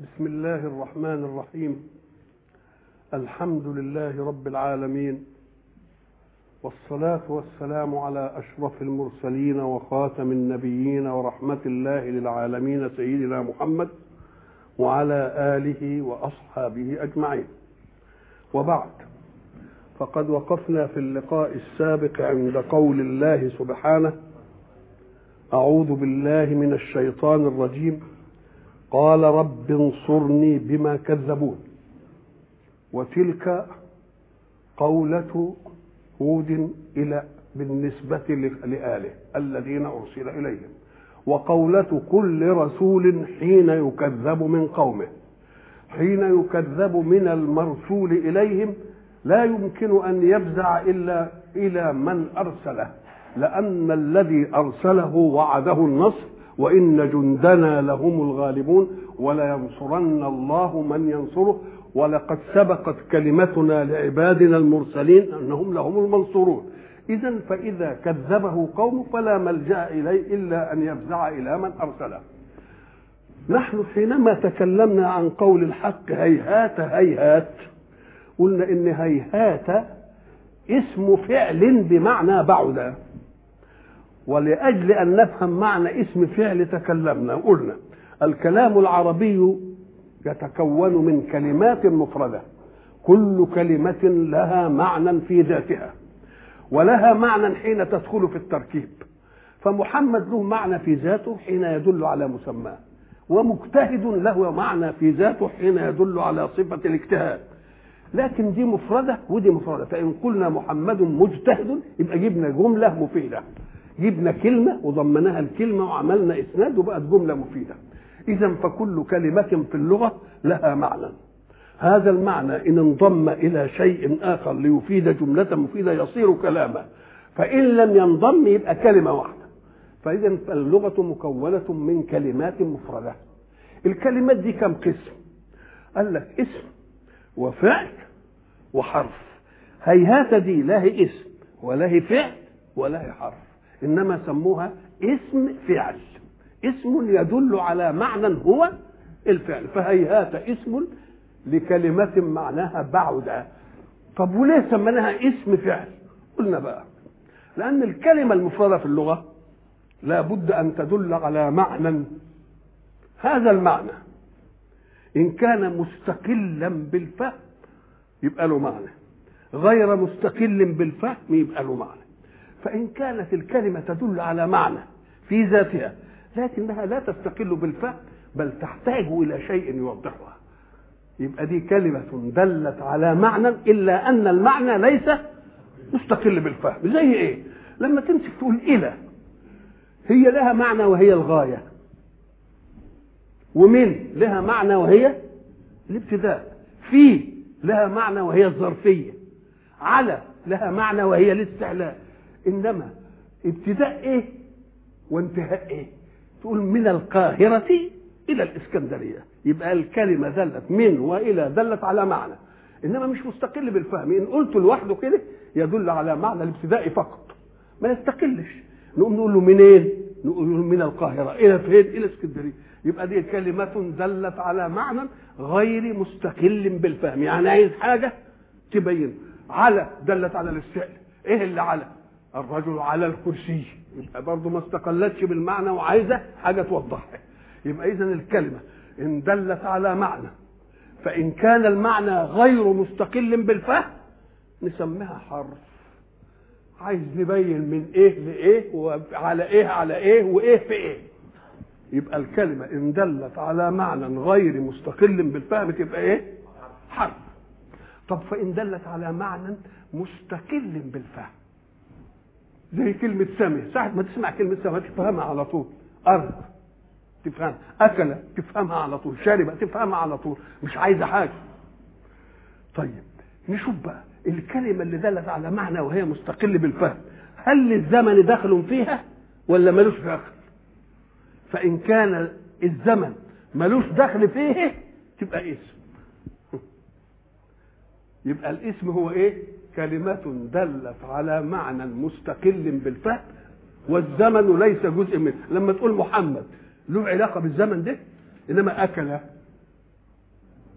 بسم الله الرحمن الرحيم الحمد لله رب العالمين والصلاة والسلام على أشرف المرسلين وخاتم النبيين ورحمة الله للعالمين سيدنا محمد وعلى آله وأصحابه أجمعين وبعد فقد وقفنا في اللقاء السابق عند قول الله سبحانه أعوذ بالله من الشيطان الرجيم قال رب انصرني بما كذبون وتلك قولة هود إلى بالنسبة لآله الذين أرسل إليهم وقولة كل رسول حين يكذب من قومه حين يكذب من المرسول إليهم لا يمكن أن يفزع إلا إلى من أرسله لأن الذي أرسله وعده النصر وإن جندنا لهم الغالبون ولينصرن الله من ينصره ولقد سبقت كلمتنا لعبادنا المرسلين أنهم لهم المنصورون إذا فإذا كذبه قوم فلا ملجأ إليه إلا أن يفزع إلى من أرسله نحن حينما تكلمنا عن قول الحق هيهات هيهات قلنا إن هيهات اسم فعل بمعنى بعد ولأجل أن نفهم معنى اسم فعل تكلمنا وقلنا الكلام العربي يتكون من كلمات مفردة كل كلمة لها معنى في ذاتها ولها معنى حين تدخل في التركيب فمحمد له معنى في ذاته حين يدل على مسماه ومجتهد له معنى في ذاته حين يدل على صفة الاجتهاد لكن دي مفردة ودي مفردة فإن قلنا محمد مجتهد يبقى جبنا جملة مفيدة جبنا كلمة وضمناها الكلمة وعملنا إسناد وبقت جملة مفيدة إذا فكل كلمة في اللغة لها معنى هذا المعنى إن انضم إلى شيء آخر ليفيد جملة مفيدة يصير كلاما فإن لم ينضم يبقى كلمة واحدة فإذا اللغة مكونة من كلمات مفردة الكلمات دي كم قسم قال لك اسم وفعل وحرف هيهات دي لا هي اسم ولا هي فعل ولا هي حرف انما سموها اسم فعل اسم يدل على معنى هو الفعل فهيهات اسم لكلمة معناها بعد طب وليه سميناها اسم فعل قلنا بقى لأن الكلمة المفردة في اللغة لا بد أن تدل على معنى هذا المعنى إن كان مستقلا بالفهم يبقى له معنى غير مستقل بالفهم يبقى له معنى فإن كانت الكلمة تدل على معنى في ذاتها لكنها لا تستقل بالفهم بل تحتاج إلى شيء يوضحها يبقى دي كلمة دلت على معنى إلا أن المعنى ليس مستقل بالفهم زي إيه لما تمسك تقول إلى هي لها معنى وهي الغاية ومن لها معنى وهي الابتداء في لها معنى وهي الظرفية على لها معنى وهي الاستعلاء انما ابتداء ايه وانتهاء ايه تقول من القاهرة الى الاسكندرية يبقى الكلمة دلت من والى دلت على معنى انما مش مستقل بالفهم ان قلت لوحده كده يدل على معنى الابتداء فقط ما يستقلش نقوم نقول له منين نقول له من القاهرة الى فين الى اسكندرية يبقى دي كلمة دلت على معنى غير مستقل بالفهم يعني عايز حاجة تبين على دلت على الاستعلاء ايه اللي على الرجل على الكرسي يبقى برضه ما استقلتش بالمعنى وعايزه حاجه توضحها يبقى اذا الكلمه ان دلت على معنى فان كان المعنى غير مستقل بالفهم نسميها حرف عايز نبين من ايه لايه وعلى ايه على ايه وايه في ايه يبقى الكلمه ان دلت على معنى غير مستقل بالفهم تبقى ايه حرف طب فان دلت على معنى مستقل بالفهم زي كلمة سمي ساعة ما تسمع كلمة سمي تفهمها على طول أرض تفهم أكل تفهمها على طول شرب تفهمها على طول مش عايزة حاجة طيب نشوف بقى الكلمة اللي دلت على معنى وهي مستقل بالفهم هل الزمن دخل فيها ولا ملوش دخل فإن كان الزمن ملوش دخل فيه تبقى اسم يبقى الاسم هو ايه كلمة دلت على معنى مستقل بالفهم والزمن ليس جزء منه لما تقول محمد له علاقة بالزمن ده إنما أكل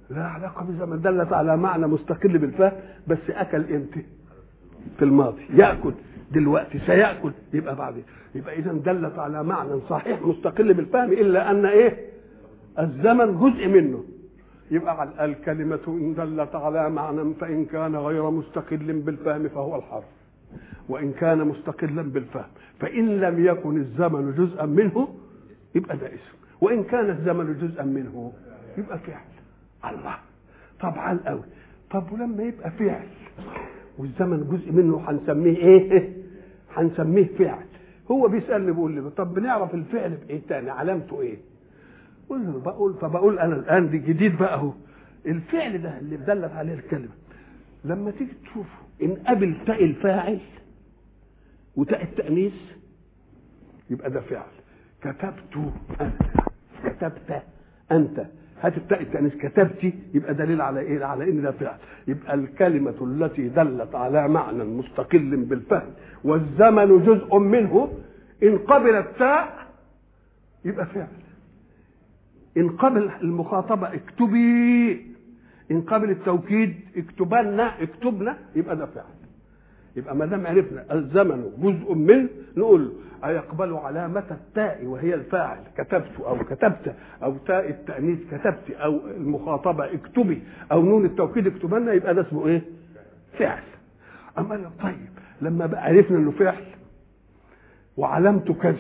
لا علاقه بزمن دلت على معنى مستقل بالفهم بس اكل امتى في الماضي ياكل دلوقتي سياكل يبقى بعدين يبقى اذا دلت على معنى صحيح مستقل بالفهم الا ان ايه الزمن جزء منه يبقى الكلمة إن دلت على معنى فإن كان غير مستقل بالفهم فهو الحرف وإن كان مستقلا بالفهم فإن لم يكن الزمن جزءا منه يبقى ده اسم وإن كان الزمن جزءا منه يبقى فعل الله طب عال قوي طب ولما يبقى فعل والزمن جزء منه هنسميه ايه هنسميه فعل هو بيسالني بيقول لي طب بنعرف الفعل بايه تاني علامته ايه قول له بقول فبقول انا الان دي جديد بقى اهو الفعل ده اللي دلت عليه الكلمه لما تيجي تشوفه ان قبل تاء الفاعل وتاء التانيث يبقى ده فعل كتبت انا كتبت انت هات التاء التانيث كتبتي يبقى دليل على ايه على ان ده فعل يبقى الكلمه التي دلت على معنى مستقل بالفهم والزمن جزء منه ان قبل التاء يبقى فعل ان قبل المخاطبه اكتبي ان قبل التوكيد اكتبنا اكتبنا يبقى ده فعل يبقى ما دام عرفنا الزمن جزء منه نقول له أيقبل علامة التاء وهي الفاعل كتبت أو كتبت أو تاء التأنيث كتبت أو المخاطبة اكتبي أو نون التوكيد اكتبنا يبقى ده اسمه إيه؟ فعل أما طيب لما بقى عرفنا إنه فعل وعلامته كذا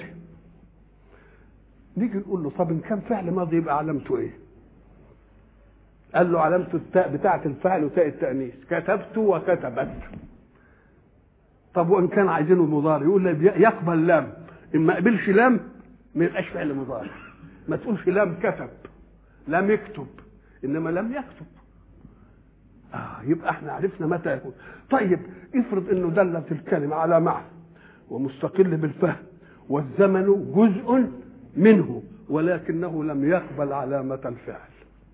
نيجي نقول له طب إن كان فعل ماضي يبقى علامته إيه؟ قال له علامة التاء بتاعة الفاعل وتاء التأنيث كتبت وكتبت طب وان كان عايزينه مضارع يقول لي يقبل لام ان ما قبلش لام ما يبقاش فعل مضارع ما تقولش لام كتب لم يكتب انما لم يكتب آه يبقى احنا عرفنا متى يكون طيب افرض انه دلت الكلمه على معنى ومستقل بالفهم والزمن جزء منه ولكنه لم يقبل علامة الفعل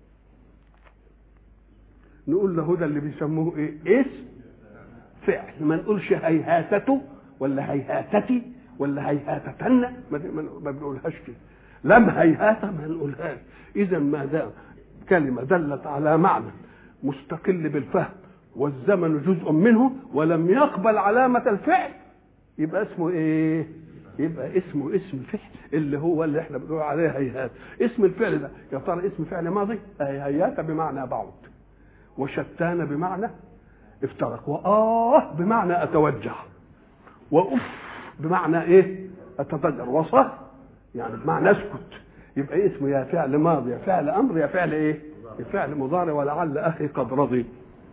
نقول له ده اللي بيسموه ايه اسم فعل ما نقولش هيهاتته ولا هيهاتتي ولا هيهاتتن ما, ما بنقولهاش كده لم هيهات ما نقولهاش اذا ما دام كلمه دلت على معنى مستقل بالفهم والزمن جزء منه ولم يقبل علامه الفعل يبقى اسمه ايه يبقى اسمه اسم فعل اللي هو اللي احنا بنقول عليه هيهات اسم الفعل ده يا ترى اسم فعل ماضي هيهات بمعنى بعد وشتان بمعنى افترق وآه بمعنى أتوجع وأف بمعنى إيه أتضجر وصه يعني بمعنى أسكت يبقى إيه اسمه يا فعل ماضي يا فعل أمر يا فعل إيه يا فعل مضارع ولعل أخي قد رضي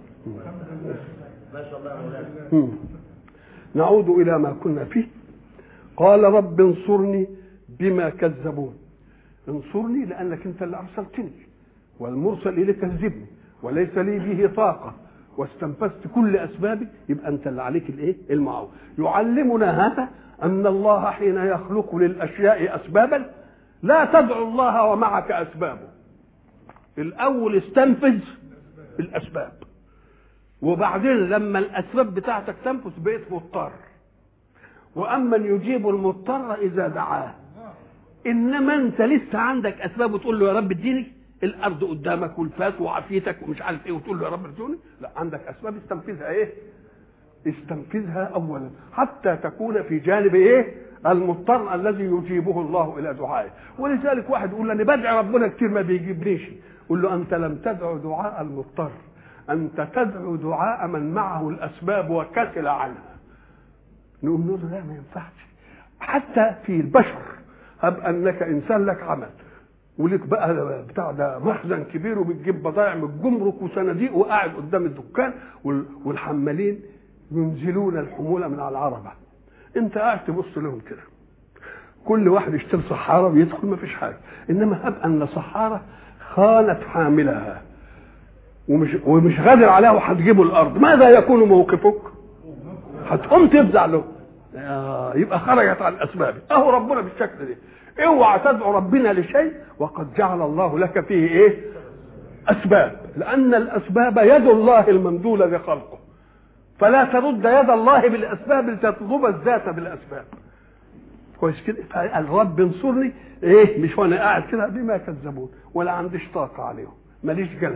ما شاء الله نعود إلى ما كنا فيه قال رب انصرني بما كذبون انصرني لأنك أنت اللي أرسلتني والمرسل إليك كذبني وليس لي به طاقة واستنفذت كل اسبابي يبقى انت اللي عليك الايه المعون يعلمنا هذا ان الله حين يخلق للاشياء اسبابا لا تدعو الله ومعك اسبابه الاول استنفذ الاسباب وبعدين لما الاسباب بتاعتك تنفذ بقيت مضطر واما يجيب المضطر اذا دعاه انما انت لسه عندك اسباب وتقول له يا رب اديني الارض قدامك والفاس وعافيتك ومش عارف ايه وتقول له يا رب ارجوني لا عندك اسباب استنفذها ايه استنفذها اولا حتى تكون في جانب ايه المضطر الذي يجيبه الله الى دعائه ولذلك واحد يقول انا بدعي ربنا كتير ما بيجيبنيش قول له انت لم تدعو دعاء المضطر انت تدعو دعاء من معه الاسباب وكسل عنها نقول له لا ما ينفعش حتى في البشر هب انك انسان لك عمل وليك بقى بتاع ده مخزن كبير وبتجيب بضائع من الجمرك وصناديق وقاعد قدام الدكان والحمالين ينزلون الحموله من على العربه انت قاعد تبص لهم كده كل واحد يشتري صحاره ويدخل ما فيش حاجه انما هب ان صحاره خانت حاملها ومش ومش غادر عليها وهتجيبه الارض ماذا يكون موقفك؟ هتقوم تفزع له آه يبقى خرجت عن الاسباب اهو ربنا بالشكل ده اوعى تدعو ربنا لشيء وقد جعل الله لك فيه ايه اسباب لان الاسباب يد الله الممدوله لخلقه فلا ترد يد الله بالاسباب لتطلب الذات بالاسباب كويس كده الرب انصرني ايه مش وانا قاعد كده بما كذبون ولا عنديش طاقه عليهم ماليش جلد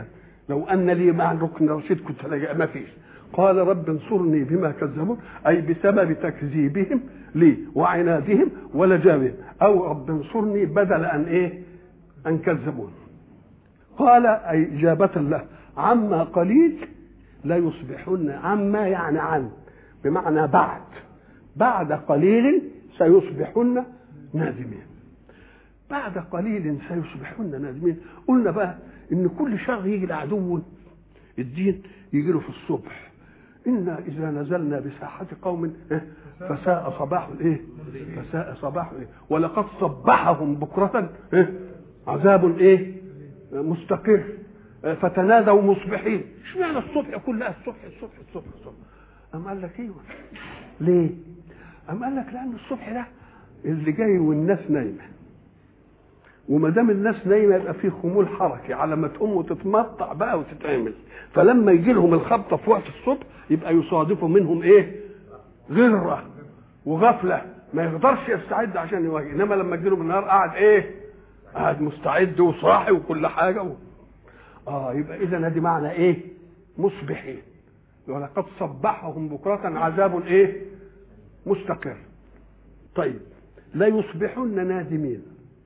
لو ان لي مع ركن رشيد كنت لجأ ما فيش قال رب انصرني بما كذبون اي بسبب تكذيبهم لي وعنادهم ولجامهم او رب انصرني بدل ان ايه ان كذبون قال اي اجابه له عما قليل لا يصبحن عما يعني عن بمعنى بعد بعد قليل سيصبحن نادمين بعد قليل سيصبحن نادمين قلنا بقى ان كل شر يجي لعدو الدين يجي له في الصبح إنا إذا نزلنا بساحة قوم فساء صباح الإيه؟ فساء صباح الإيه؟ ولقد صبحهم بكرة إيه؟ عذاب إيه؟ مستقر فتنادوا مصبحين اشمعنى الصبح كلها الصبح الصبح الصبح الصبح أم قال لك ايوه ليه؟ أم قال لك لأن الصبح ده اللي جاي والناس نايمة وما دام الناس نايمه يبقى في خمول حركي على ما تقوم وتتمطع بقى وتتعمل فلما يجي لهم الخبطه في وقت الصبح يبقى يصادفوا منهم ايه؟ غره وغفله ما يقدرش يستعد عشان يواجه انما لما تجي لهم النهار قاعد ايه؟ قاعد مستعد وصاحي وكل حاجه و... اه يبقى اذا ادي معنى ايه؟ مصبحين ولقد صبحهم بكرة عذاب ايه؟ مستقر طيب لا يصبحن نادمين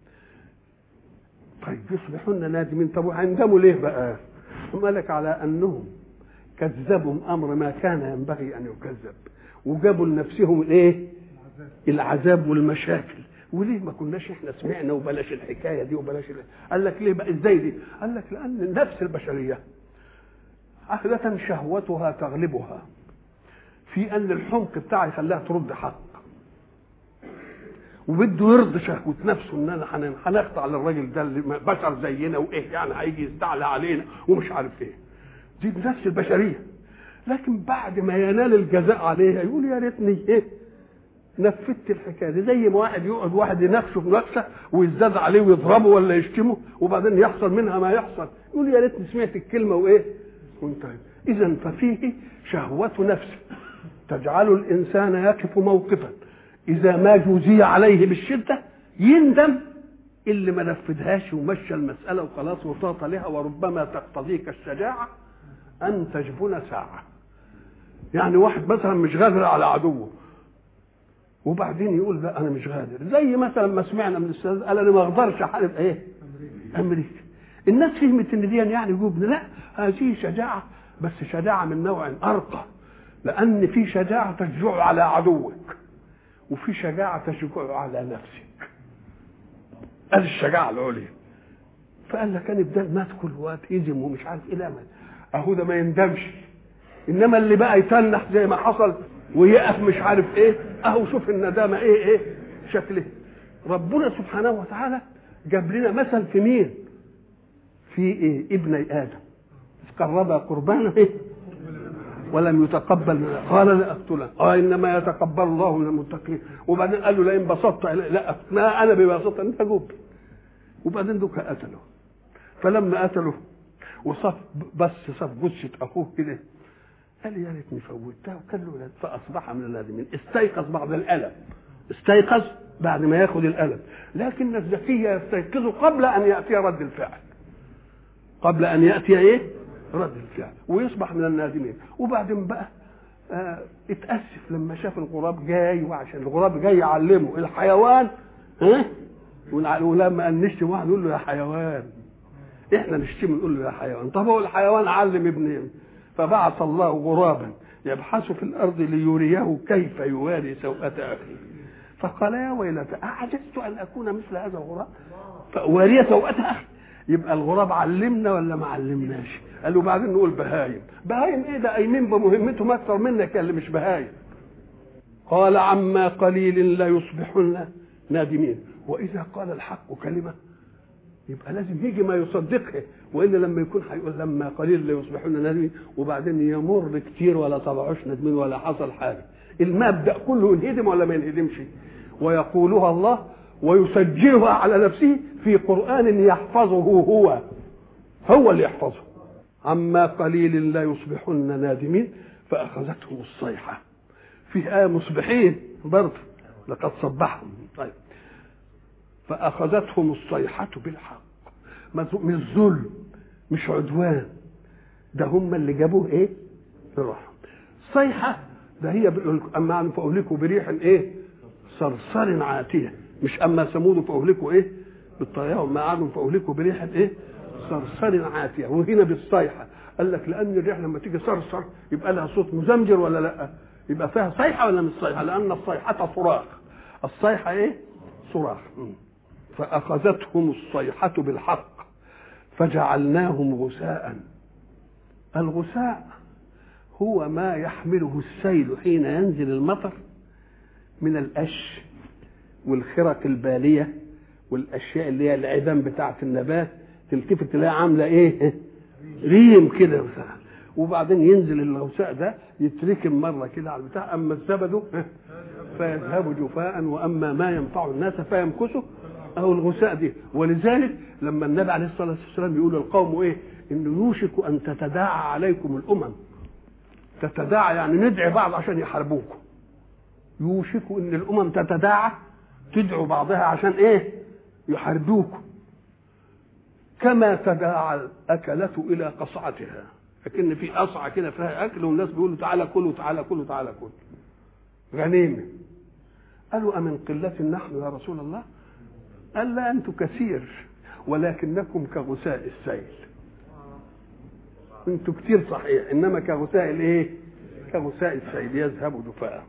طيب يصبحون نادمين طب وهيندموا ليه بقى؟ قال لك على انهم كذبوا امر ما كان ينبغي ان يكذب وجابوا لنفسهم الايه؟ العذاب والمشاكل وليه ما كناش احنا سمعنا وبلاش الحكايه دي وبلاش قال لك ليه بقى ازاي دي؟ قال لك لان النفس البشريه عادة شهوتها تغلبها في ان الحمق بتاعها يخليها ترد حق وبده يرضي شهوة نفسه ان انا هنقطع للراجل ده اللي بشر زينا وايه يعني هيجي يستعلى علينا ومش عارف ايه دي النفس البشريه لكن بعد ما ينال الجزاء عليها يقول يا ريتني ايه نفذت الحكايه دي زي ما واحد يقعد واحد يناقشه في نقشه ويزداد عليه ويضربه ولا يشتمه وبعدين يحصل منها ما يحصل يقول يا ريتني سمعت الكلمه وايه وانتهت اذا ففيه شهوه نفس تجعل الانسان يقف موقفا اذا ما جوزي عليه بالشده يندم اللي ما نفذهاش ومشى المساله وخلاص وطاط لها وربما تقتضيك الشجاعه ان تجبن ساعه يعني واحد مثلا مش غادر على عدوه وبعدين يقول لا انا مش غادر زي مثلا ما سمعنا من الاستاذ قال انا ما اقدرش احارب ايه امريكا الناس فهمت ان دي يعني جبن لا هذه شجاعه بس شجاعه من نوع ارقى لان في شجاعه تشجع على عدوك وفي شجاعه تشجع على نفسك قال الشجاعه العليا فقال لك انا بدل ما ادخل واتهزم ومش عارف ايه لا اهو ده ما يندمش انما اللي بقى يتنح زي ما حصل ويقف مش عارف ايه اهو شوف الندامه ايه ايه شكله ربنا سبحانه وتعالى جاب لنا مثل في مين في ايه ابني ادم قربا قربانا ايه ولم يتقبل منه قال لا اقتله اه انما يتقبل الله من المتقين وبعدين قال له لئن بسطت لا ما انا ببسطت انت جب وبعدين دوك قتله فلما قتله وصف بس صف جثه اخوه كده قال يا ريتني فوتها وكان له ولاد فاصبح من النادمين استيقظ بعد الالم استيقظ بعد ما ياخذ الالم لكن الذكي يستيقظ قبل ان ياتي رد الفعل قبل ان ياتي ايه رد الفعل ويصبح من النادمين وبعدين بقى آه اتاسف لما شاف الغراب جاي وعشان الغراب جاي يعلمه الحيوان ها ولما قال نشتم واحد يقول له يا حيوان احنا نشتم نقول له يا حيوان طب هو الحيوان علم ابن فبعث الله غرابا يبحث في الارض ليريه كيف يواري سوءة اخيه فقال يا ويلتى اعجزت ان اكون مثل هذا الغراب فواري سوءة اخي يبقى الغراب علمنا ولا ما علمناش قال له بعدين نقول بهايم بهايم ايه ده قايمين بمهمتهم اكثر منك يا اللي مش بهايم قال عما قليل لا يصبحن نادمين واذا قال الحق كلمه يبقى لازم يجي ما يصدقها والا لما يكون هيقول لما قليل لا يصبحون نادمين وبعدين يمر كتير ولا طلعوش نادمين ولا حصل حاجه المبدا كله ينهدم ولا ما ينهدمش ويقولها الله ويسجلها على نفسه في قران يحفظه هو هو اللي يحفظه عما قليل لا يصبحن نادمين فاخذتهم الصيحه في ايه مصبحين برضه لقد صبحهم طيب فأخذتهم الصيحة بالحق مش ظلم مش عدوان ده هم اللي جابوه ايه لروحهم صيحة ده هي بيقول اما ان فاهلكوا بريح ايه صرصر عاتيه مش اما ثمود فاهلكوا ايه بالطيار ما عادوا فاهلكوا بريح ايه صرصر عاتيه وهنا بالصيحه قال لك لان الريح لما تيجي صرصر يبقى لها صوت مزمجر ولا لا يبقى فيها صيحه ولا مش صيحه لان الصيحه صراخ الصيحه ايه صراخ فاخذتهم الصيحه بالحق فجعلناهم غثاء الغثاء هو ما يحمله السيل حين ينزل المطر من القش والخرق الباليه والاشياء اللي هي العظام بتاعه النبات تلتفت تلاقيها عامله ايه ريم كده وبعدين ينزل الغثاء ده يتركم مره كده على البتاع اما الزبد فيذهب جفاء واما ما ينفع الناس فيمكثه او الغثاء دي ولذلك لما النبي عليه الصلاه والسلام يقول للقوم ايه انه يوشك ان تتداعى عليكم الامم تتداعى يعني ندعي بعض عشان يحاربوكم يوشك ان الامم تتداعى تدعو بعضها عشان ايه يحاربوكم كما تداعى الأكلة إلى قصعتها لكن في قصعة كده فيها أكل والناس بيقولوا تعالى كلوا تعالى كلوا تعالى كلوا غنيمة قالوا أمن قلة نحن يا رسول الله قال لا أنتم كثير ولكنكم كغثاء السيل أنتم كثير صحيح إنما كغثاء الإيه كغثاء السيل يذهب جفاء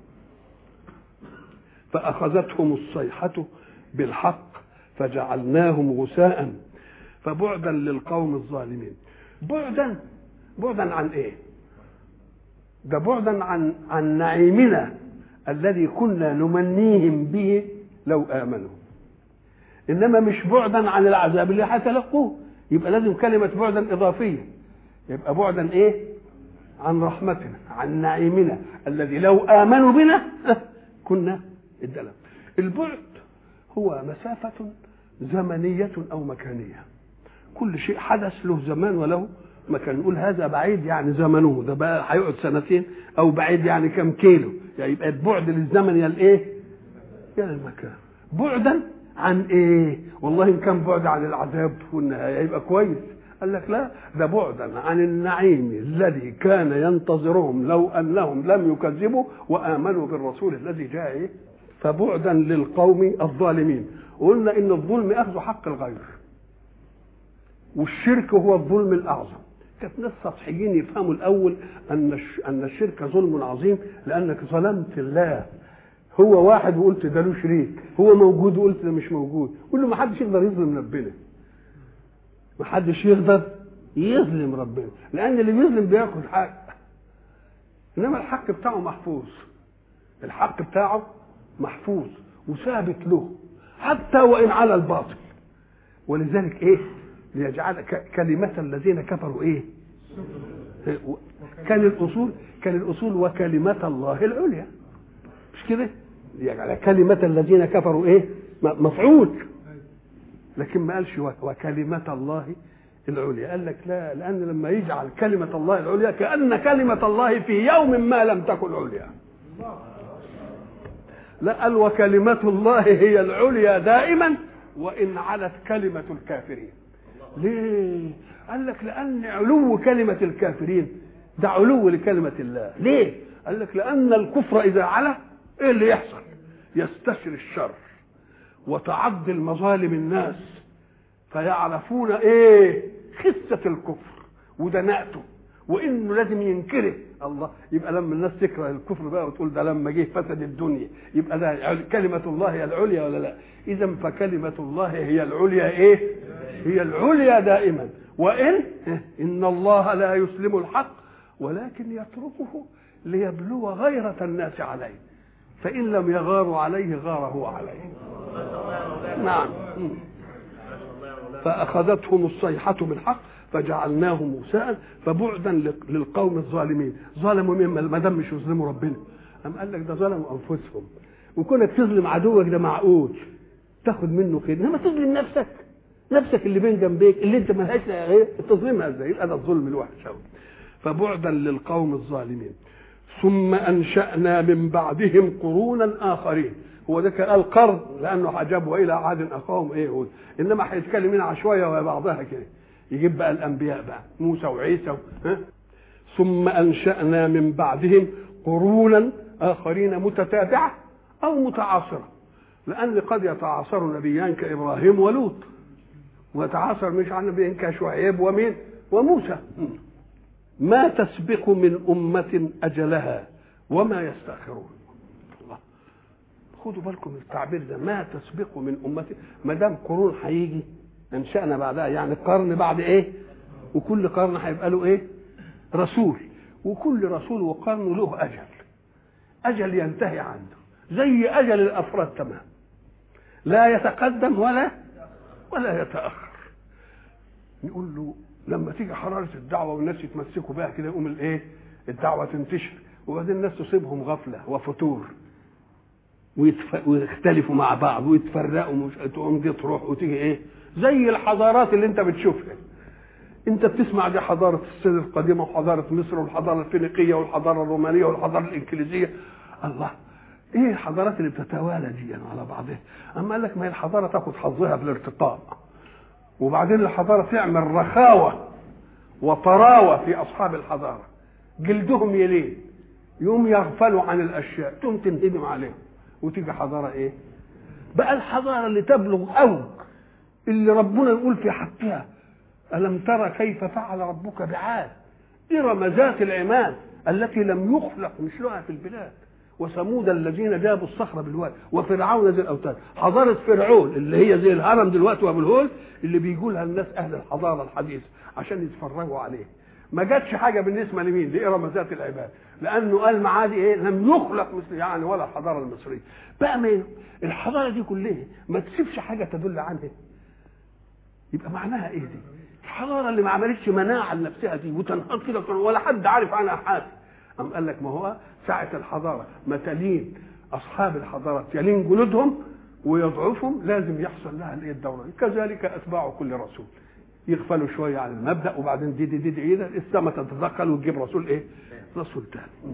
فأخذتهم الصيحة بالحق فجعلناهم غثاء فبعدا للقوم الظالمين بعدا بعدا عن ايه ده بعدا عن عن نعيمنا الذي كنا نمنيهم به لو امنوا انما مش بعدا عن العذاب اللي هتلقوه يبقى لازم كلمه بعدا اضافيه يبقى بعدا ايه عن رحمتنا عن نعيمنا الذي لو امنوا بنا كنا ادلم البعد هو مسافه زمنيه او مكانيه كل شيء حدث له زمان وله مكان نقول هذا بعيد يعني زمنه ده بقى هيقعد سنتين او بعيد يعني كم كيلو يعني يبقى البعد للزمن يا الايه يا المكان بعدا عن ايه والله ان كان بعد عن العذاب والنهايه يبقى كويس قال لك لا ده بعدا عن النعيم الذي كان ينتظرهم لو انهم لم يكذبوا وامنوا بالرسول الذي جاء إيه؟ فبعدا للقوم الظالمين قلنا ان الظلم اخذ حق الغير والشرك هو الظلم الاعظم كانت ناس سطحيين يفهموا الاول ان ان الشرك ظلم عظيم لانك ظلمت الله هو واحد وقلت ده له شريك هو موجود وقلت ده مش موجود قول له ما حدش يقدر يظلم ربنا ما حدش يقدر يظلم ربنا لان اللي بيظلم بياخد حق انما الحق بتاعه محفوظ الحق بتاعه محفوظ وثابت له حتى وان على الباطل ولذلك ايه ليجعل كلمة الذين كفروا ايه كان الاصول كان الاصول وكلمة الله العليا مش كده يجعل كلمة الذين كفروا ايه مفعول لكن ما قالش وكلمة الله العليا قال لك لا لأن لما يجعل كلمة الله العليا كأن كلمة الله في يوم ما لم تكن عليا لا قال وكلمة الله هي العليا دائما وإن علت كلمة الكافرين ليه؟ قال لك لأن علو كلمة الكافرين ده علو لكلمة الله ليه؟ قال لك لأن الكفر إذا علا إيه اللي يحصل؟ يستشري الشر وتعض المظالم الناس فيعرفون إيه؟ خسة الكفر ودناءته وانه لازم ينكره الله يبقى لما الناس تكره الكفر بقى وتقول ده لما جه فسد الدنيا يبقى ده كلمه الله هي العليا ولا لا اذا فكلمه الله هي العليا ايه هي العليا دائما وان ان الله لا يسلم الحق ولكن يتركه ليبلو غيرة الناس عليه فإن لم يغاروا عليه غار هو عليه نعم فأخذتهم الصيحة بالحق فجعلناهم مساء فبعدا للقوم الظالمين ظلموا مين ما دام مش يظلموا ربنا أم قال لك ده ظلموا أنفسهم وكونك تظلم عدوك ده معقول تاخد منه خير انما تظلم نفسك نفسك اللي بين جنبيك اللي انت ملهاش غير تظلمها ازاي يبقى ده الظلم الوحش قوي فبعدا للقوم الظالمين ثم انشانا من بعدهم قرونا اخرين هو ده قال قرن لانه عجب والى عاد اخاهم ايه هو انما هيتكلم هنا عشوائيه ويا بعضها كده يجيب بقى الانبياء بقى موسى وعيسى و... ها؟ ثم انشانا من بعدهم قرونا اخرين متتابعه او متعاصره لان قد يتعاصر نبيان كابراهيم ولوط ويتعاصر مش عن نبيين كشعيب ومين وموسى ما تسبق من أمة أجلها وما يستأخرون الله خدوا بالكم من التعبير ده ما تسبق من أمة ما دام قرون هيجي أنشأنا بعدها يعني قرن بعد إيه وكل قرن هيبقى له إيه رسول وكل رسول وقرن له أجل أجل ينتهي عنده زي أجل الأفراد تمام لا يتقدم ولا ولا يتأخر نقول له لما تيجي حرارة الدعوة والناس يتمسكوا بها كده يقوم الايه الدعوة تنتشر وبعدين الناس تصيبهم غفلة وفتور ويتف... ويختلفوا مع بعض ويتفرقوا مش تقوم دي تروح وتيجي ايه زي الحضارات اللي انت بتشوفها انت بتسمع دي حضارة الصين القديمة وحضارة مصر والحضارة الفينيقية والحضارة الرومانية والحضارة الإنجليزية الله ايه الحضارات اللي بتتوالى دي يعني على بعضها اما قال لك ما هي الحضارة تاخد حظها في الارتقاء وبعدين الحضارة تعمل رخاوة وطراوة في أصحاب الحضارة جلدهم يلين يوم يغفلوا عن الأشياء تقوم تنهدم عليهم وتيجي حضارة إيه بقى الحضارة اللي تبلغ أوج اللي ربنا يقول في حقها ألم ترى كيف فعل ربك بعاد إرم ذات العماد التي لم يخلق مثلها في البلاد وثمود الذين جابوا الصخر بالواد وفرعون ذي الاوتاد حضاره فرعون اللي هي زي الهرم دلوقتي وابو الهول اللي بيقولها الناس اهل الحضاره الحديثه عشان يتفرجوا عليه ما جاتش حاجه بالنسبه لمين لارم ذات العباد لانه قال معادي ايه لم يخلق مثل يعني ولا الحضاره المصريه بقى ما الحضاره دي كلها ما تسيبش حاجه تدل عنها يبقى معناها ايه دي الحضاره اللي ما عملتش مناعه لنفسها دي وتنهار كده ولا حد عارف عنها حاجه أم قال لك ما هو ساعة الحضارة ما تلين أصحاب الحضارات يلين جلودهم ويضعفهم لازم يحصل لها الايه الدورة كذلك أتباع كل رسول يغفلوا شوية عن المبدأ وبعدين دي دي دي, دي, دي السماء تتدخل وتجيب رسول إيه؟ رسول ثاني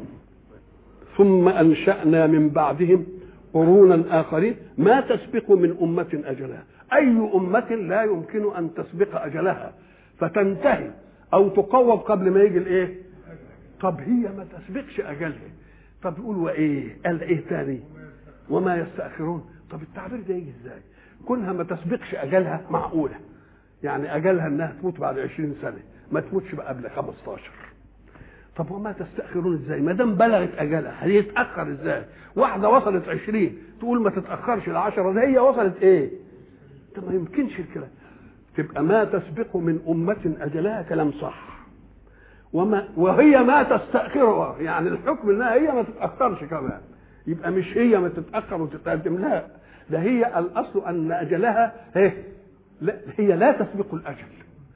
ثم أنشأنا من بعدهم قرونا آخرين ما تسبق من أمة أجلها أي أمة لا يمكن أن تسبق أجلها فتنتهي أو تقوم قبل ما يجي الإيه؟ طب هي ما تسبقش اجلها طب يقول وايه قال ايه تاني وما يستاخرون طب التعبير ده يجي ازاي كونها ما تسبقش اجلها معقوله يعني اجلها انها تموت بعد 20 سنه ما تموتش بقى قبل 15 طب وما تستاخرون ازاي ما دام بلغت اجلها هيتاخر ازاي واحده وصلت 20 تقول ما تتاخرش ل 10 ده هي وصلت ايه طب ما يمكنش الكلام تبقى ما تسبق من امه اجلها كلام صح وما وهي ما تستأخرها يعني الحكم انها هي ما تتأخرش كمان يبقى مش هي ما تتأخر وتتقدم لا ده هي الأصل أن أجلها هي لا هي لا تسبق الأجل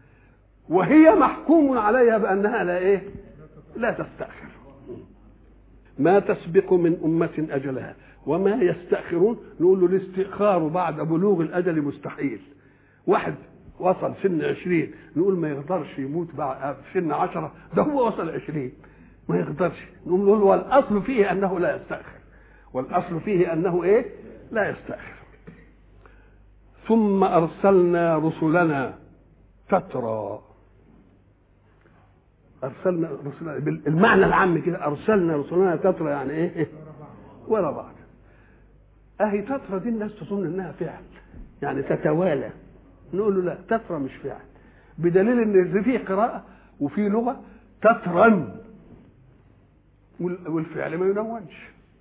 وهي محكوم عليها بأنها لا إيه لا تستأخر ما تسبق من أمة أجلها وما يستأخرون نقول له الاستئخار بعد بلوغ الأجل مستحيل واحد وصل سن عشرين نقول ما يقدرش يموت بعد سن عشرة ده هو وصل عشرين ما يقدرش نقول والأصل فيه أنه لا يستأخر والأصل فيه أنه إيه لا يستأخر ثم أرسلنا رسلنا تترى أرسلنا رسلنا المعنى العام كده أرسلنا رسلنا تترى يعني إيه ورا بعض أهي تترى دي الناس تظن إنها فعل يعني تتوالى نقول له لا تترى مش فعل بدليل ان في قراءه وفي لغه تترن والفعل ما ينونش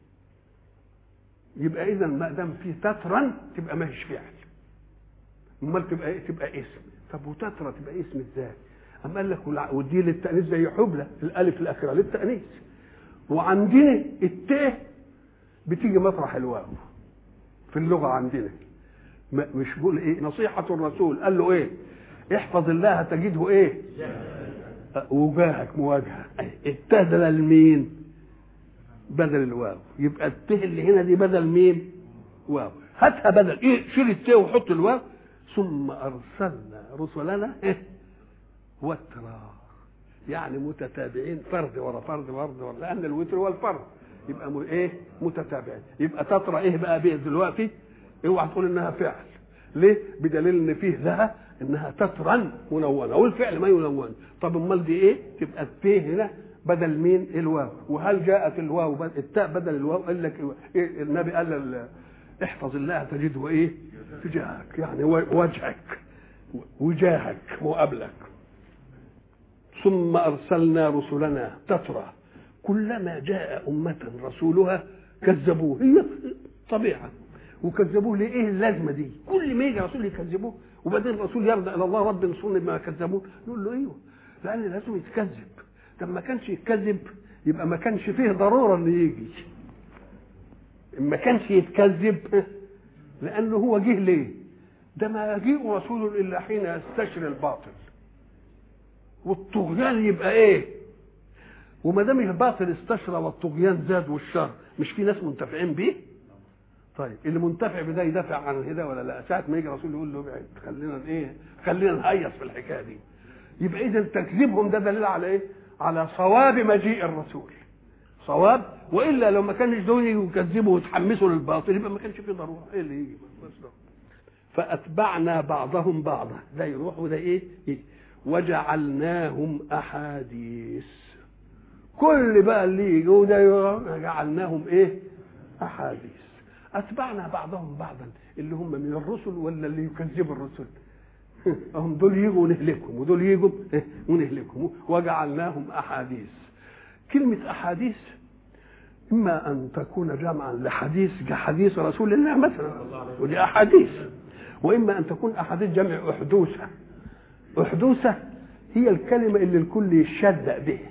يبقى اذا ما دام في تترن تبقى ما هيش فعل امال تبقى ايه تبقى اسم طب وتترى تبقى اسم ازاي اما قال لك ودي للتانيث زي حبلى الالف الاخيره للتانيث وعندنا التاء بتيجي مطرح الواو في اللغه عندنا مش بيقول ايه نصيحة الرسول قال له ايه احفظ الله تجده ايه وجاهك مواجهة التاء ده لمين بدل الواو يبقى التاء اللي هنا دي بدل مين واو هاتها بدل ايه شيل التاء وحط الواو ثم ارسلنا رسلنا ايه وترا يعني متتابعين فرد ورا فرد فرد ورا لان الوتر هو الفرد يبقى م... ايه متتابعين يبقى تترى ايه بقى بيه دلوقتي اوعى تقول انها فعل ليه بدليل ان فيه ذا انها تترا منونه والفعل ما يلون طب امال دي ايه تبقى الت هنا بدل مين الواو وهل جاءت الواو بد- التاء بدل الواو قال لك إيه النبي قال ال- احفظ الله تجده ايه تجاهك يعني و- وجهك وجاهك مقابلك ثم ارسلنا رسلنا تترى كلما جاء أمة رسولها كذبوه هي طبيعة وكذبوه لإيه اللازمة دي كل ما يجي رسول يكذبوه وبعدين الرسول يرضى إلى الله رب انصرني بما كذبوه يقول له أيوه لأن لازم يتكذب طب ما كانش يتكذب يبقى ما كانش فيه ضرورة إنه يجي ما كانش يتكذب لأنه هو جه ليه ده ما يجيء رسول إلا حين يستشري الباطل والطغيان يبقى ايه وما دام الباطل استشرى والطغيان زاد والشر مش في ناس منتفعين بيه طيب اللي منتفع بده يدافع عن الهدى ولا لا ساعه ما يجي رسول يقول له ابعد خلينا ايه خلينا نهيص في الحكايه دي يبقى اذا تكذيبهم ده دليل على ايه على صواب مجيء الرسول صواب والا لو ما كانش دول يكذبوا ويتحمسوا للباطل يبقى ما كانش في ضروره ايه اللي يجي بس ده. فاتبعنا بعضهم بعضا ده يروح وده ايه يجي. وجعلناهم احاديث كل بقى اللي يجي وده يروح جعلناهم ايه احاديث اتبعنا بعضهم بعضا اللي هم من الرسل ولا اللي يكذبوا الرسل هم دول يجوا ونهلكهم ودول يجوا ونهلكهم وجعلناهم احاديث كلمه احاديث اما ان تكون جمعا لحديث كحديث رسول الله مثلا ودي احاديث واما ان تكون احاديث جمع احدوثه احدوثه هي الكلمه اللي الكل يشدق بها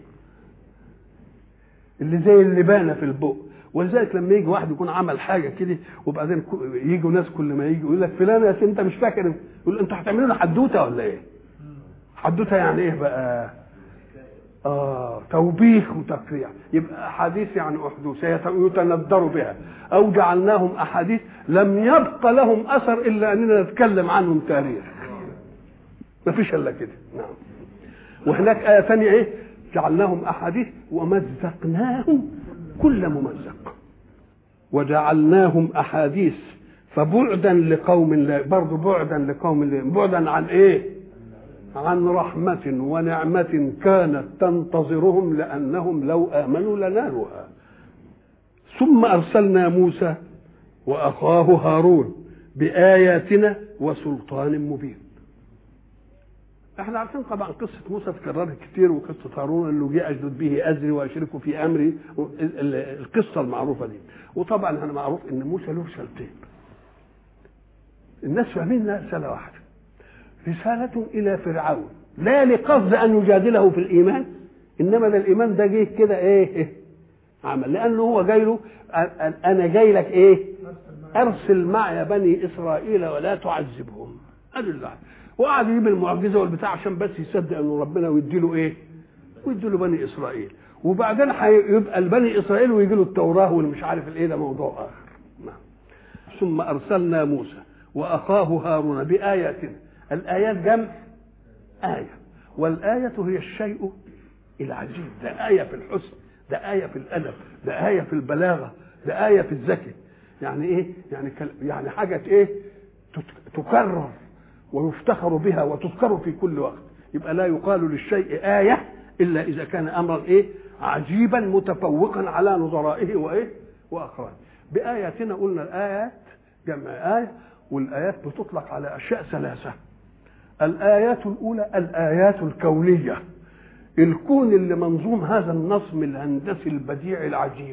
اللي زي اللبانه في البق ولذلك لما يجي واحد يكون عمل حاجه كده وبعدين كو- يجوا ناس كل ما يجي يقول لك فلان يا سيدي انت مش فاكر يقول انتوا هتعملوا لنا حدوته ولا ايه؟ حدوته يعني ايه بقى؟ اه توبيخ وتقريع يبقى احاديث يعني احدوث يت- يتندر بها او جعلناهم احاديث لم يبق لهم اثر الا اننا نتكلم عنهم تاريخ ما فيش الا كده نعم وهناك ايه ثانيه ايه جعلناهم احاديث ومزقناهم كل ممزق وجعلناهم احاديث فبعدا لقوم لا برضه بعدا لقوم لا بعدا عن ايه عن رحمة ونعمة كانت تنتظرهم لأنهم لو آمنوا لنالوها ثم أرسلنا موسى وأخاه هارون بآياتنا وسلطان مبين احنا عارفين طبعا قصة موسى تكررت كتير وقصة هارون اللي جه أجدد به أزري وأشركه في أمري ال- ال- القصة المعروفة دي وطبعا أنا معروف إن موسى له رسالتين الناس فاهمين رسالة واحدة رسالة إلى فرعون لا لقصد أن يجادله في الإيمان إنما ده الإيمان ده جه كده إيه, إيه عمل لأنه هو جاي له أ- أ- أنا جاي لك إيه أرسل معي بني إسرائيل ولا تعذبهم قالوا الله وقعد يجيب المعجزة والبتاع عشان بس يصدق أنه ربنا ويدي له إيه ويدي له بني إسرائيل وبعدين هيبقى البني إسرائيل ويجي له التوراة والمش عارف الإيه ده موضوع آخر نعم ثم أرسلنا موسى وأخاه هارون بآياتنا الآيات جمع آية والآية هي الشيء العجيب ده آية في الحسن ده آية في الأدب ده آية في البلاغة ده آية في الذكي يعني إيه يعني كل يعني حاجة إيه تت- تكرر ويفتخر بها وتذكر في كل وقت يبقى لا يقال للشيء آية إلا إذا كان أمرا إيه عجيبا متفوقا على نظرائه وإيه وأقرانه بآياتنا قلنا الآيات جمع آية والآيات بتطلق على أشياء ثلاثة الآيات الأولى الآيات الكونية الكون اللي منظوم هذا النظم الهندسي البديع العجيب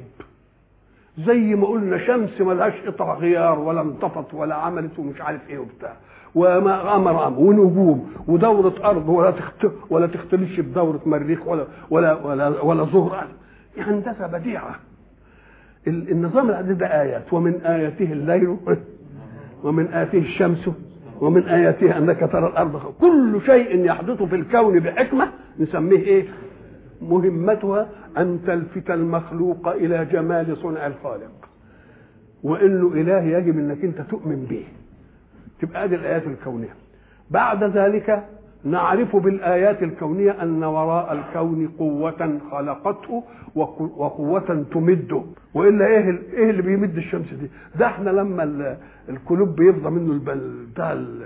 زي ما قلنا شمس ملهاش قطع غيار ولا انطفت ولا عملت ومش عارف ايه وبتاع وما امر امر ونجوم ودوره ارض ولا تخت ولا تختلفش بدوره مريخ ولا ولا ولا ولا زهره هندسه بديعه ال- النظام العديد ده ايات ومن اياته الليل ومن آياته الشمس ومن آياته أنك ترى الأرض خ- كل شيء يحدث في الكون بحكمة نسميه إيه؟ مهمتها أن تلفت المخلوق إلى جمال صنع الخالق وإنه إله يجب أنك أنت تؤمن به تبقى هذه الآيات الكونية بعد ذلك نعرف بالآيات الكونية أن وراء الكون قوة خلقته وقو- وقوة تمده وإلا إيه ال- إيه اللي بيمد الشمس دي؟ ده إحنا لما ال- الكلوب بيفضى منه البل بتاع ال-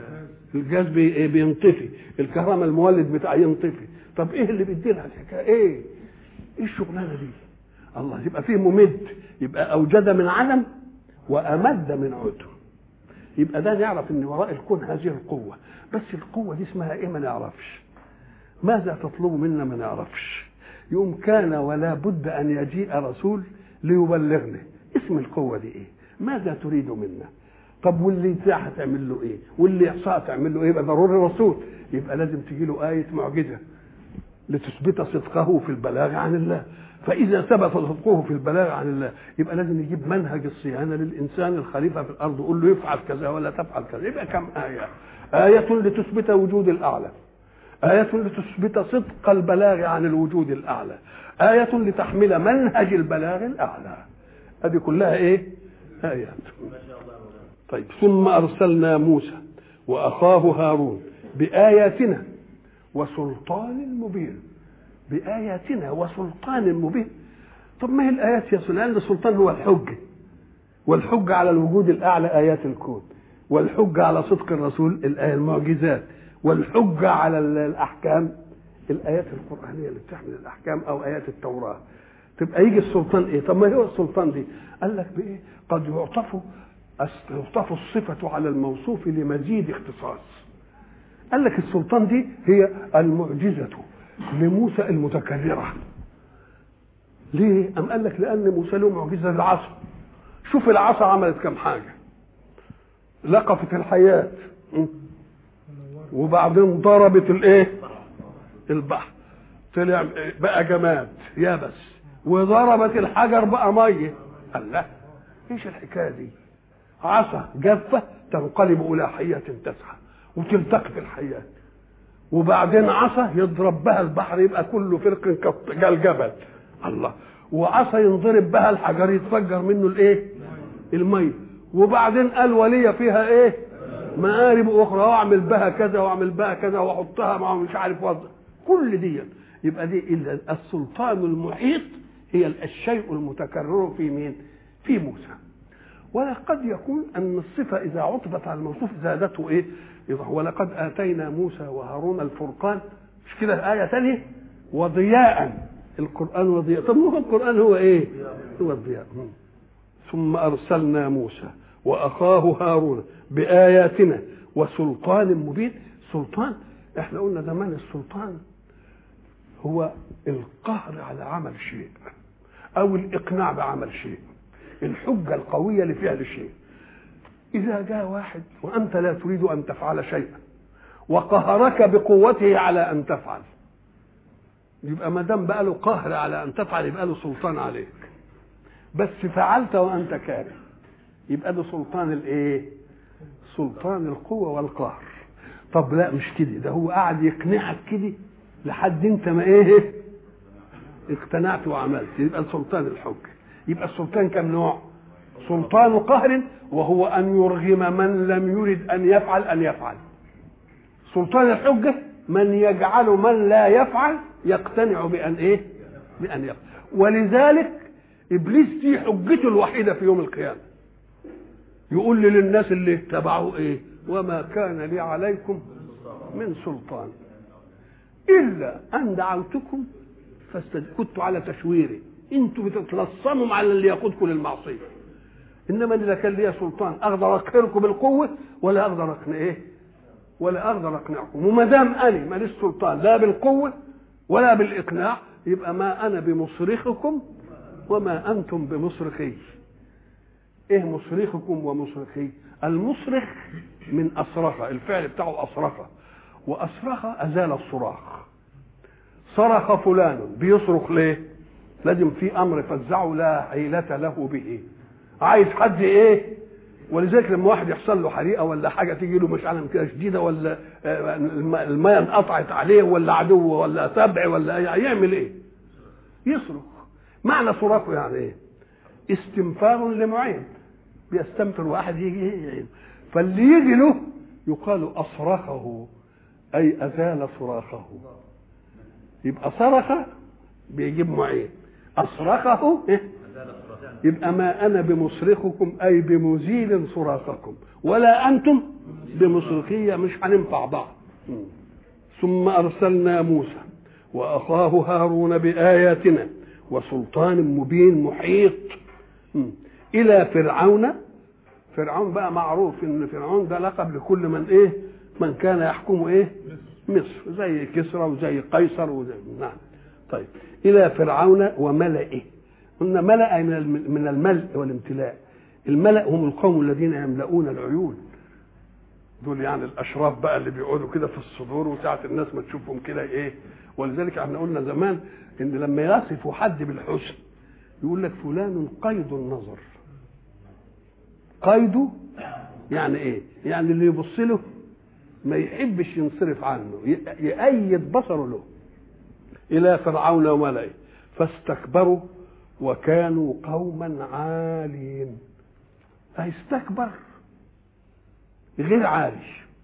الجاز بي بينطفي الكهرباء المولد بتاع ينطفي طب ايه اللي بيدينا الحكايه ايه ايه الشغلانه دي الله يبقى فيه ممد يبقى اوجد من عدم وامد من عدم يبقى ده نعرف ان وراء الكون هذه القوه بس القوه دي اسمها ايه ما نعرفش ماذا تطلب منا ما نعرفش يوم كان ولا بد ان يجيء رسول ليبلغنا اسم القوه دي ايه ماذا تريد منا طب واللي يتاح هتعمل له ايه واللي يحصى هتعمل له ايه يبقى ضروري رسول يبقى لازم تجي له ايه معجزه لتثبت صدقه في البلاغ عن الله فاذا ثبت صدقه في البلاغ عن الله يبقى لازم يجيب منهج الصيانه للانسان الخليفه في الارض يقول له يفعل كذا ولا تفعل كذا يبقى كم ايه ايه لتثبت وجود الاعلى آية لتثبت صدق البلاغ عن الوجود الأعلى آية لتحمل منهج البلاغ الأعلى هذه كلها إيه آيات طيب ثم أرسلنا موسى وأخاه هارون بآياتنا وسلطان مبين بآياتنا وسلطان مبين طب ما هي الآيات يا سلطان السلطان هو الحجة والحجة على الوجود الأعلى آيات الكون والحجة على صدق الرسول الآية المعجزات والحجة على الأحكام الآيات القرآنية اللي بتحمل الأحكام أو آيات التوراة تبقى يجي السلطان إيه؟ طب ما هو السلطان دي؟ قال لك بإيه؟ قد يعطف يعطف الصفة على الموصوف لمزيد اختصاص. قال لك السلطان دي هي المعجزة لموسى المتكررة. ليه؟ أم قال لك لأن موسى له معجزة العصا. شوف العصا عملت كم حاجة. لقفت الحياة وبعدين ضربت الايه البحر طلع بقى جماد يابس وضربت الحجر بقى ميه قال لا ايش الحكايه دي عصا جافه تنقلب الى حيه تسعى وتلتقط الحيات وبعدين عصا يضرب بها البحر يبقى كله فرق كالجبل الله وعصا ينضرب بها الحجر يتفجر منه الايه الميه وبعدين قال ولي فيها ايه مآرب أخرى وأعمل بها كذا وأعمل بها كذا وأحطها مع مش عارف وضع كل دي يبقى دي إذا السلطان المحيط هي الشيء المتكرر في مين؟ في موسى ولقد يكون أن الصفة إذا عطفت على الموصوف زادته إيه؟ ولقد آتينا موسى وهارون الفرقان مش كده آية ثانية وضياء القرآن وضياء طب هو القرآن هو إيه؟ هو الضياء ثم أرسلنا موسى واخاه هارون باياتنا وسلطان مبين سلطان احنا قلنا زمان السلطان هو القهر على عمل شيء او الاقناع بعمل شيء الحجه القويه لفعل شيء اذا جاء واحد وانت لا تريد ان تفعل شيئا وقهرك بقوته على ان تفعل يبقى ما دام بقى له قهر على ان تفعل يبقى له سلطان عليك بس فعلت وانت كاره يبقى ده سلطان الايه سلطان القوة والقهر طب لا مش كده ده هو قاعد يقنعك كده لحد انت ما ايه اقتنعت وعملت يبقى سلطان الحج يبقى السلطان كم نوع سلطان قهر وهو ان يرغم من لم يرد ان يفعل ان يفعل سلطان الحجة من يجعل من لا يفعل يقتنع بأن ايه بأن يفعل ولذلك ابليس دي حجته الوحيده في يوم القيامه يقول لي للناس اللي اتبعوه ايه وما كان لي عليكم من سلطان الا ان دعوتكم فاستد... كنت على تشويري انتوا بتتلصموا على اللي يقودكم للمعصيه انما اذا كان لي سلطان اقدر اقهركم بالقوه ولا اقدر اقنع ايه ولا اقدر اقنعكم وما دام انا ماليش سلطان لا بالقوه ولا بالاقناع يبقى ما انا بمصرخكم وما انتم بمصرخي ايه مصرخكم ومصرخي المصرخ من اصرخ الفعل بتاعه اصرخ واصرخ ازال الصراخ صرخ فلان بيصرخ ليه لازم في امر فزعه لا حيلة له به عايز حد ايه ولذلك لما واحد يحصل له حريقه ولا حاجه تيجي له مشعله كده شديده ولا الماء انقطعت عليه ولا عدو ولا سبع ولا يعمل ايه؟ يصرخ معنى صراخه يعني ايه؟ استنفار لمعين بيستنفر واحد يجي يعني فاللي يجي له يقال اصرخه اي ازال صراخه يبقى صرخ بيجيب معين اصرخه إيه؟ يبقى ما انا بمصرخكم اي بمزيل صراخكم ولا انتم بمصرخيه مش هننفع بعض ثم ارسلنا موسى واخاه هارون باياتنا وسلطان مبين محيط الى فرعون فرعون بقى معروف ان فرعون ده لقب لكل من ايه من كان يحكم ايه مصر زي كسرى وزي قيصر وزي نعم طيب الى فرعون وملئه قلنا ملأ من من الملء والامتلاء الملأ هم القوم الذين يملؤون العيون دول يعني الاشراف بقى اللي بيقعدوا كده في الصدور وساعه الناس ما تشوفهم كده ايه ولذلك احنا قلنا زمان ان لما يصفوا حد بالحسن يقول لك فلان قيد النظر قيده يعني ايه يعني اللي يبص له ما يحبش ينصرف عنه يأيد بصره له إلى فرعون وملئه فاستكبروا وكانوا قوما عالين فاستكبر غير عالي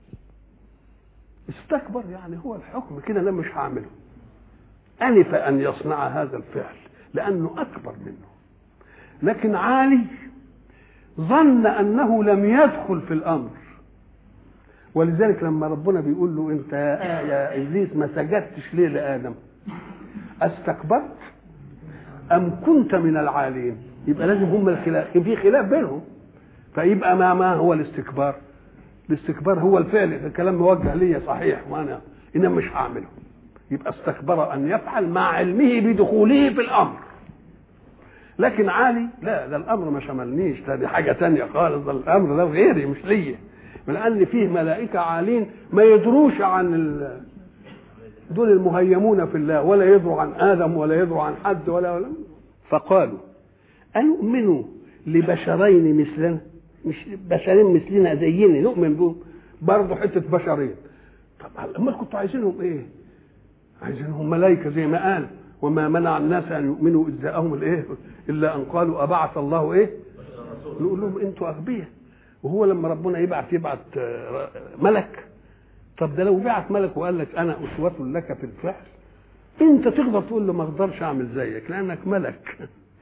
استكبر يعني هو الحكم كده انا مش هعمله انف ان يصنع هذا الفعل لانه اكبر منه لكن عالي ظن انه لم يدخل في الامر ولذلك لما ربنا بيقول له انت يا, يا ابليس ما سجدتش ليه لادم استكبرت ام كنت من العالين يبقى لازم هم الخلاف في خلاف بينهم فيبقى ما ما هو الاستكبار الاستكبار هو الفعل الكلام موجه لي صحيح وانا انما مش هعمله يبقى استكبر ان يفعل مع علمه بدخوله في الامر لكن عالي لا ده الامر ما شملنيش ده دي حاجه تانية خالص ده الامر ده غيري مش ليا لان فيه ملائكه عالين ما يدروش عن ال... دول المهيمون في الله ولا يدروا عن ادم ولا يدروا عن حد ولا ولا فقالوا أنؤمن لبشرين مثلنا مش بشرين مثلنا زينا نؤمن بهم برضه حته بشرين طب امال كنتوا عايزينهم ايه؟ عايزينهم ملائكه زي ما قال وما منع الناس ان يؤمنوا اذ جاءهم الايه؟ الا ان قالوا ابعث الله ايه؟ نقول لهم انتوا اغبياء وهو لما ربنا يبعث يبعث ملك طب ده لو بعت ملك وقال لك انا اسوه لك في الفعل انت تقدر تقول له ما اقدرش اعمل زيك لانك ملك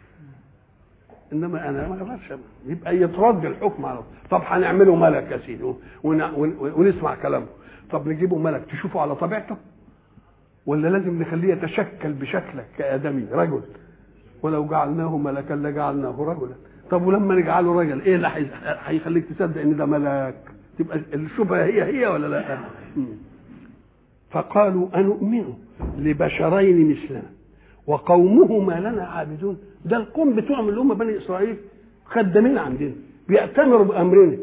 انما انا ما اقدرش يبقى يترد الحكم على طب هنعمله ملك يا سيدي ونسمع كلامه طب نجيبه ملك تشوفه على طبيعته ولا لازم نخليه يتشكل بشكلك كادمي رجل ولو جعلناه ملكا لجعلناه رجلا طب ولما نجعله رجل ايه اللي هيخليك تصدق ان ده ملاك تبقى الشبهه هي هي ولا لا فقالوا أنؤمن لبشرين مثلنا وقومهما لنا عابدون ده القوم بتوعهم اللي هم بني اسرائيل خدامين عندنا بيأتمروا بامرنا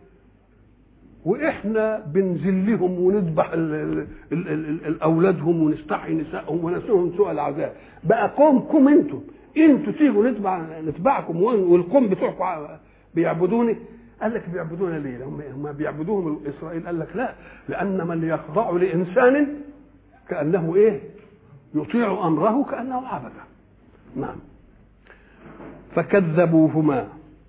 واحنا بنذلهم ونذبح اولادهم ونستحي نسائهم ونسوهم سوء العذاب بقى قومكم انتم انتوا تيجوا نتبع نتبعكم والقوم بتوعكم بيعبدوني قال لك بيعبدونا ليه؟ هم هم بيعبدوهم اسرائيل قال لك لا لان من يخضع لانسان كانه ايه؟ يطيع امره كانه عبده. نعم. فكذبوهما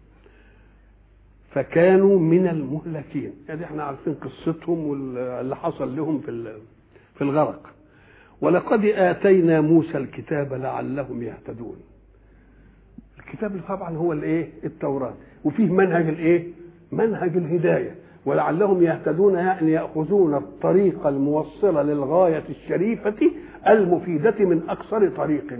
فكانوا من المهلكين يعني احنا عارفين قصتهم واللي حصل لهم في في الغرق ولقد اتينا موسى الكتاب لعلهم يهتدون الكتاب طبعا هو الايه التوراه وفيه منهج الايه منهج الهدايه ولعلهم يهتدون يعني ياخذون الطريق الموصله للغايه الشريفه المفيده من اقصر طريق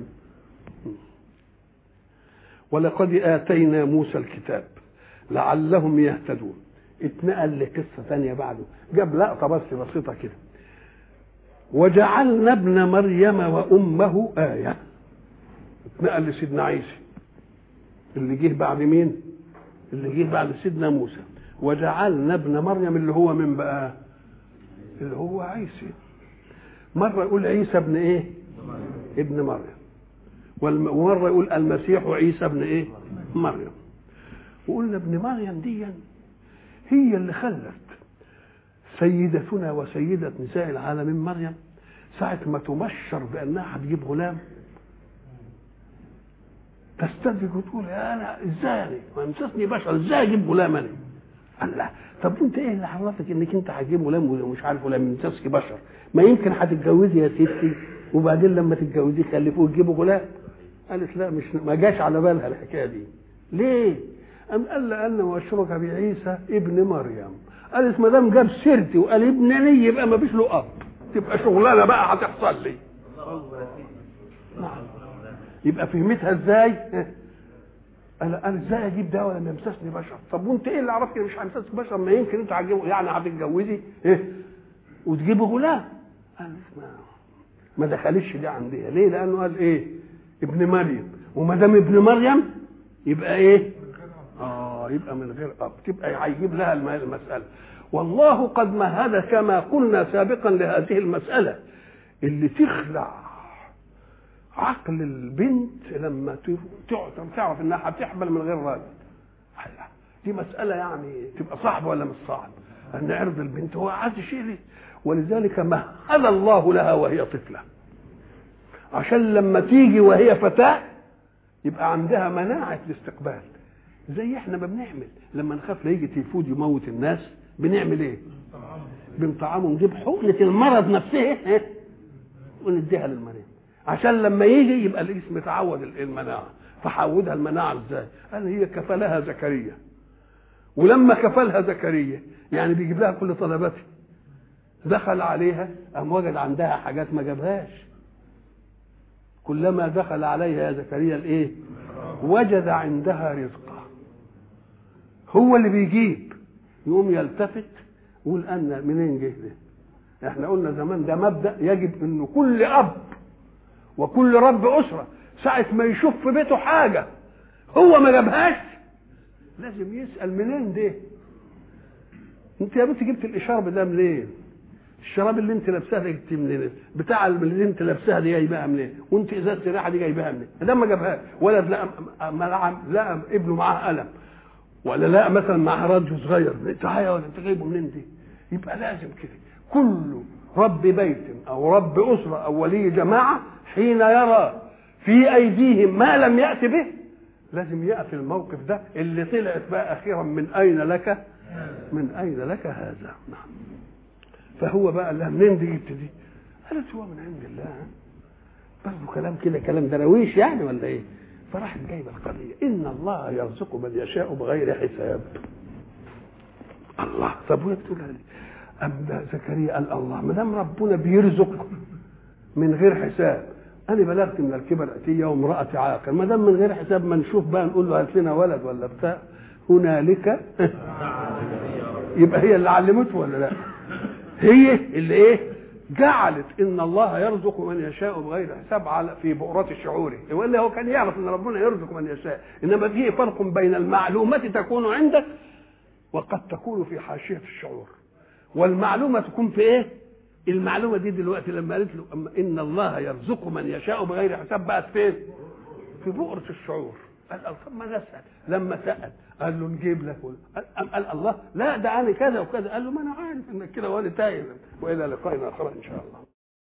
ولقد اتينا موسى الكتاب لعلهم يهتدون اتنقل لقصه ثانيه بعده جاب لقطه بس بسيطه كده وجعلنا ابن مريم وامه ايه اتنقل لسيدنا عيسى اللي جه بعد مين اللي جه بعد سيدنا موسى وجعلنا ابن مريم اللي هو من بقى اللي هو عيسى مرة يقول عيسى ابن ايه ابن مريم ومرة يقول المسيح عيسى ابن ايه مريم وقلنا ابن مريم دي هي اللي خلت سيدتنا وسيدة نساء العالمين مريم ساعة ما تمشر بأنها هتجيب غلام تستدرك وتقول انا ازاي ما امسسني بشر ازاي اجيب غلام انا؟ قال لا طب انت ايه اللي عرفك انك انت هتجيب غلام ومش عارف ولا يمسسك بشر؟ ما يمكن هتتجوزي يا ستي وبعدين لما تتجوزي خلفوه تجيبوا غلام قالت لا مش ما جاش على بالها الحكايه دي ليه أم قال لأن واشرك بعيسى ابن مريم قالت ما دام جاب سيرتي وقال ابنني يبقى ما فيش له اب تبقى شغلانه بقى هتحصل لي نعم يبقى فهمتها ازاي انا انا ازاي اجيب ده ولا يمسسني بشر طب وانت ايه اللي عرفت مش هيمسسك بشر ما يمكن انت عجب يعني هتتجوزي ايه وتجيبي غلام قال ما ما دخلتش دي عندها ليه لانه قال ايه ابن مريم وما دام ابن مريم يبقى ايه اه يبقى من غير اب تبقى هيجيب لها المساله والله قد مهد كما قلنا سابقا لهذه المساله اللي تخلع عقل البنت لما تعرف انها هتحمل من غير راجل دي مسألة يعني تبقى صعبة ولا مش صعب أن عرض البنت هو أعز شيء ليه ولذلك مهد الله لها وهي طفلة عشان لما تيجي وهي فتاة يبقى عندها مناعة الاستقبال زي احنا ما بنعمل لما نخاف لا يجي تيفود يموت الناس بنعمل ايه؟ بنطعمه نجيب حقنة المرض نفسها ونديها للمريض عشان لما يجي يبقى الجسم يتعود المناعه فحودها المناعه ازاي؟ قال هي كفلها زكريا ولما كفلها زكريا يعني بيجيب لها كل طلباتها دخل عليها قام وجد عندها حاجات ما جابهاش كلما دخل عليها يا زكريا الايه؟ وجد عندها رزقا هو اللي بيجيب يقوم يلتفت يقول ان منين جه ده؟ احنا قلنا زمان ده مبدا يجب انه كل اب وكل رب اسره ساعه ما يشوف في بيته حاجه هو ما جابهاش لازم يسال منين ده انت يا بنت جبت الاشارب ده منين الشراب اللي انت لابساها ده جبت منين بتاع اللي انت لابساها دي جايبها منين وانت ازازه الريحه دي جايبها منين ده ما جابهاش ولد لقى لقى ابنه معاه قلم ولا لقى مثلا معاه راديو صغير انت يا ولا انت جايبه منين دي يبقى لازم كده كل رب بيت او رب اسره او ولي جماعه حين يرى في ايديهم ما لم يات به لازم يقف الموقف ده اللي طلعت بقى اخيرا من اين لك من اين لك هذا نعم فهو بقى قال لها منين دي جبت دي؟ قالت هو من عند الله برضه كلام كده كلام درويش يعني ولا ايه؟ فراحت جايبه القضيه ان الله يرزق من يشاء بغير حساب الله طب وهي بتقول لي أم زكريا قال الله ما دام ربنا بيرزق من غير حساب انا بلغت من الكبر اتيه وامراتي عاقر ما دام من غير حساب ما نشوف بقى نقول له هات لنا ولد ولا بتاع هنالك يبقى هي اللي علمته ولا لا هي اللي ايه جعلت ان الله يرزق من يشاء بغير حساب على في بؤرة شعوره والا هو كان يعرف ان ربنا يرزق من يشاء انما فيه فرق بين المعلومة تكون عندك وقد تكون في حاشية الشعور والمعلومة تكون في ايه المعلومة دي دلوقتي لما قالت له أما إن الله يرزق من يشاء بغير حساب بقت فين؟ في بؤرة الشعور قال طب ما نسأل لما سأل قال له نجيب لك قال, قال الله لا ده أنا كذا وكذا قال له ما أنا عارف إنك كده وأنا تايه وإلى لقائنا آخر إن شاء الله